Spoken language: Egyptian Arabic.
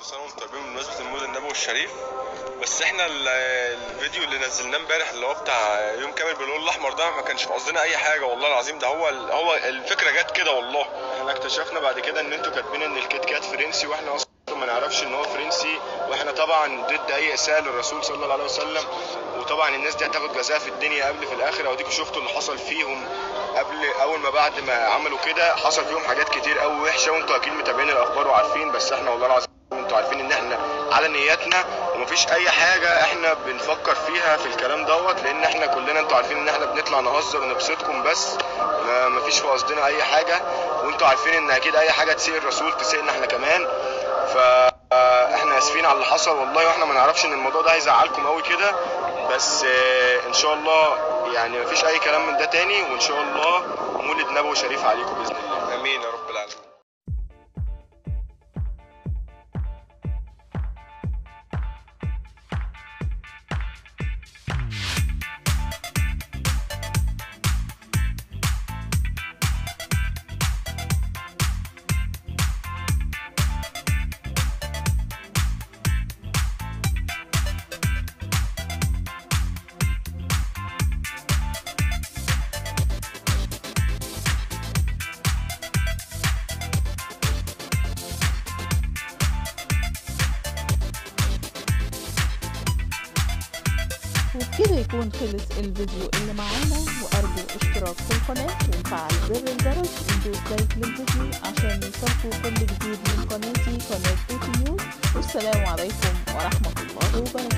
كل سنه وانتم طيبين بمناسبه المولد النبوي الشريف بس احنا ال- الفيديو اللي نزلناه امبارح اللي هو بتاع يوم كامل باللون الاحمر ده ما كانش في قصدنا اي حاجه والله العظيم ده هو ال- هو الفكره جت كده والله احنا اكتشفنا بعد كده ان انتوا كاتبين ان الكيت كات فرنسي واحنا اصلا ما نعرفش ان هو فرنسي واحنا طبعا ضد اي اساءه للرسول صلى الله عليه وسلم وطبعا الناس دي هتاخد جزاها في الدنيا قبل في الاخره وديكوا شفتوا اللي حصل فيهم قبل اول ما بعد ما عملوا كده حصل فيهم حاجات كتير قوي وحشه وانتوا اكيد متابعين الاخبار وعارفين بس احنا والله العظيم انتوا عارفين ان احنا على نياتنا ومفيش اي حاجه احنا بنفكر فيها في الكلام دوت لان احنا كلنا انتوا عارفين ان احنا بنطلع نهزر ونبسطكم بس ما مفيش في قصدنا اي حاجه وانتوا عارفين ان اكيد اي حاجه تسيء الرسول تسيئنا احنا كمان فاحنا اسفين على اللي حصل والله واحنا ما نعرفش ان الموضوع ده هيزعلكم قوي كده بس آه، ان شاء الله يعني مفيش اي كلام من ده تاني وان شاء الله مولد نبوي شريف عليكم باذن الله امين يا رب العالمين وبكده يكون خلص الفيديو اللي معانا وأرجو اشتراك في القناة وفعل زر الجرس وندوس لايك للفيديو عشان يوصلكوا كل جديد من قناتي قناة توتي نيوز والسلام عليكم ورحمة الله وبركاته